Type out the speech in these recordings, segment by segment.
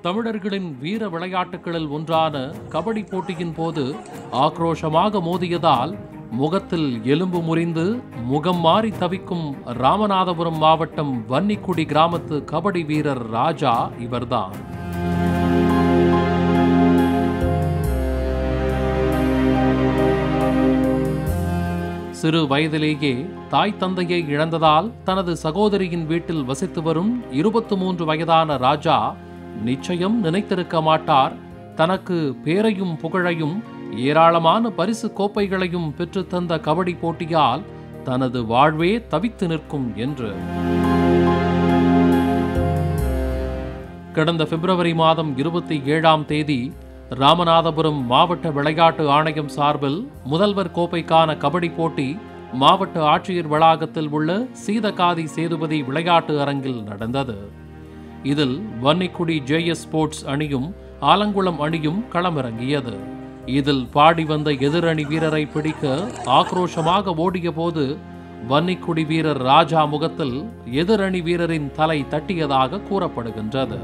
தமிழர்களின் வீர விளையாட்டுகளில் ஒன்றான கபடி போட்டியின் போது ஆக்ரோஷமாக மோதியதால் முகத்தில் எலும்பு முறிந்து முகம் மாறி தவிக்கும் ராமநாதபுரம் மாவட்டம் வன்னிக்குடி கிராமத்து கபடி வீரர் ராஜா இவர்தான் சிறு வயதிலேயே தாய் தந்தையை இழந்ததால் தனது சகோதரியின் வீட்டில் வசித்து வரும் இருபத்து மூன்று வயதான ராஜா நிச்சயம் நினைத்திருக்க மாட்டார் தனக்கு பேரையும் புகழையும் ஏராளமான பரிசு கோப்பைகளையும் பெற்றுத்தந்த கபடி போட்டியால் தனது வாழ்வே தவித்து நிற்கும் என்று கடந்த பிப்ரவரி மாதம் இருபத்தி ஏழாம் தேதி ராமநாதபுரம் மாவட்ட விளையாட்டு ஆணையம் சார்பில் முதல்வர் கோப்பைக்கான கபடி போட்டி மாவட்ட ஆட்சியர் வளாகத்தில் உள்ள சீதகாதி சேதுபதி விளையாட்டு அரங்கில் நடந்தது இதில் வன்னிக்குடி ஜேஎஸ் ஸ்போர்ட்ஸ் அணியும் ஆலங்குளம் அணியும் களமிறங்கியது இதில் பாடி வந்த எதிரணி வீரரை பிடிக்க ஆக்ரோஷமாக ஓடிய போது வன்னிக்குடி வீரர் ராஜா முகத்தில் எதிரணி வீரரின் தலை தட்டியதாக கூறப்படுகின்றது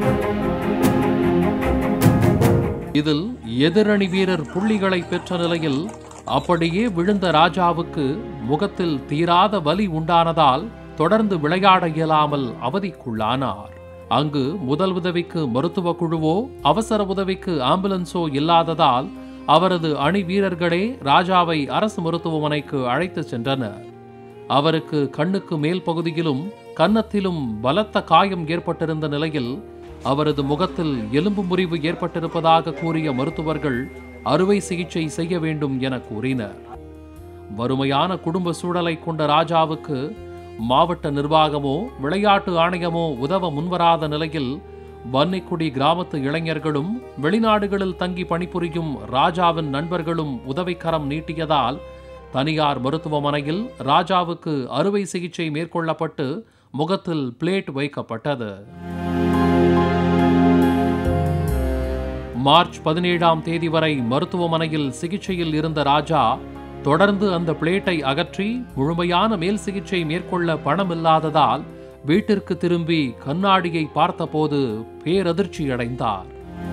இதில் எதிரணி வீரர் புள்ளிகளை பெற்ற நிலையில் அப்படியே விழுந்த ராஜாவுக்கு முகத்தில் தீராத வலி உண்டானதால் தொடர்ந்து விளையாட இயலாமல் அவதிக்குள்ளானார் அங்கு முதல் உதவிக்கு மருத்துவ குழுவோ அவசர உதவிக்கு ஆம்புலன்ஸோ இல்லாததால் அவரது அணி வீரர்களே ராஜாவை அரசு மருத்துவமனைக்கு அழைத்து சென்றனர் அவருக்கு கண்ணுக்கு மேல் பகுதியிலும் கன்னத்திலும் பலத்த காயம் ஏற்பட்டிருந்த நிலையில் அவரது முகத்தில் எலும்பு முறிவு ஏற்பட்டிருப்பதாக கூறிய மருத்துவர்கள் அறுவை சிகிச்சை செய்ய வேண்டும் என கூறினர் வறுமையான குடும்ப சூழலை கொண்ட ராஜாவுக்கு மாவட்ட நிர்வாகமோ விளையாட்டு ஆணையமோ உதவ முன்வராத நிலையில் வன்னிக்குடி கிராமத்து இளைஞர்களும் வெளிநாடுகளில் தங்கி பணிபுரியும் ராஜாவின் நண்பர்களும் உதவிக்கரம் நீட்டியதால் தனியார் மருத்துவமனையில் ராஜாவுக்கு அறுவை சிகிச்சை மேற்கொள்ளப்பட்டு முகத்தில் பிளேட் வைக்கப்பட்டது மார்ச் பதினேழாம் தேதி வரை மருத்துவமனையில் சிகிச்சையில் இருந்த ராஜா தொடர்ந்து அந்த பிளேட்டை அகற்றி முழுமையான மேல் சிகிச்சை மேற்கொள்ள பணமில்லாததால் வீட்டிற்கு திரும்பி கண்ணாடியை பார்த்தபோது பேரதிர்ச்சி அடைந்தார்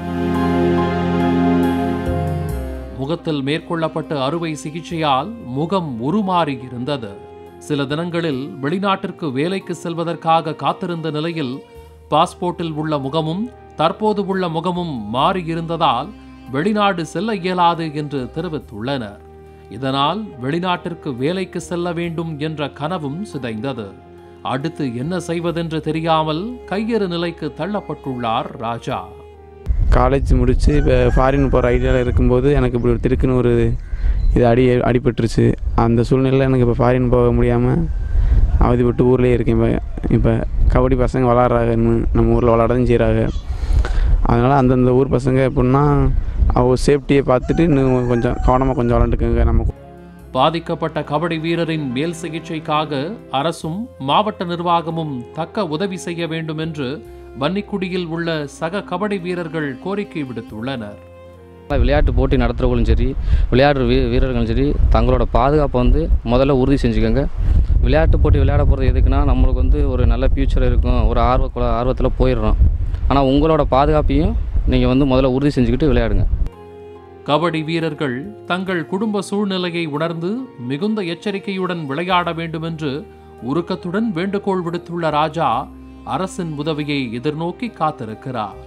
முகத்தில் மேற்கொள்ளப்பட்ட அறுவை சிகிச்சையால் முகம் உருமாறி இருந்தது சில தினங்களில் வெளிநாட்டிற்கு வேலைக்கு செல்வதற்காக காத்திருந்த நிலையில் பாஸ்போர்ட்டில் உள்ள முகமும் தற்போது உள்ள முகமும் மாறியிருந்ததால் வெளிநாடு செல்ல இயலாது என்று தெரிவித்துள்ளனர் இதனால் வெளிநாட்டிற்கு வேலைக்கு செல்ல வேண்டும் என்ற கனவும் சிதைந்தது அடுத்து என்ன செய்வதென்று தெரியாமல் கையறு நிலைக்கு தள்ளப்பட்டுள்ளார் ராஜா காலேஜ் முடித்து இப்போ ஃபாரின் போகிற ஐடியாவில் இருக்கும்போது எனக்கு இப்படி ஒரு திருக்குன்னு ஒரு இது அடி அடிபட்டுருச்சு அந்த சூழ்நிலையில் எனக்கு இப்போ ஃபாரின் போக முடியாமல் அவதிப்பட்டு ஊர்லேயே இருக்கேன் இப்போ இப்போ கபடி பசங்க விளாட்றாங்க இன்னும் நம்ம ஊரில் விளாடவும் செய்கிறாங்க அதனால் அந்தந்த ஊர் பசங்க எப்படின்னா அவங்க சேஃப்டியை பார்த்துட்டு இன்னும் கொஞ்சம் கவனமாக கொஞ்சம் விளாண்டுக்குங்க நம்ம பாதிக்கப்பட்ட கபடி வீரரின் மேல் சிகிச்சைக்காக அரசும் மாவட்ட நிர்வாகமும் தக்க உதவி செய்ய வேண்டும் என்று வன்னிக்குடியில் உள்ள சக கபடி வீரர்கள் கோரிக்கை விடுத்துள்ளனர் விளையாட்டு போட்டி நடத்துகிறவங்களும் சரி விளையாடுற வீ வீரர்களும் சரி தங்களோட பாதுகாப்பை வந்து முதல்ல உறுதி செஞ்சுக்கோங்க விளையாட்டு போட்டி விளையாட போகிறது எதுக்குன்னா நம்மளுக்கு வந்து ஒரு நல்ல ஃப்யூச்சர் இருக்கும் ஒரு ஆர்வ ஆர்வத்தில் போயிடுறோம் ஆனால் உங்களோட பாதுகாப்பையும் நீங்கள் வந்து முதல்ல உறுதி செஞ்சுக்கிட்டு விளையாடுங்க கபடி வீரர்கள் தங்கள் குடும்ப சூழ்நிலையை உணர்ந்து மிகுந்த எச்சரிக்கையுடன் விளையாட வேண்டுமென்று உருக்கத்துடன் வேண்டுகோள் விடுத்துள்ள ராஜா அரசின் உதவியை எதிர்நோக்கி காத்திருக்கிறார்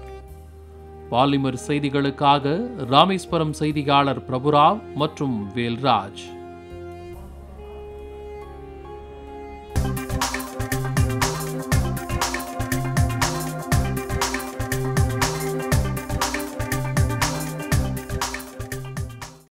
பாலிமர் செய்திகளுக்காக ராமேஸ்வரம் செய்தியாளர் பிரபுராவ் மற்றும் வேல்ராஜ்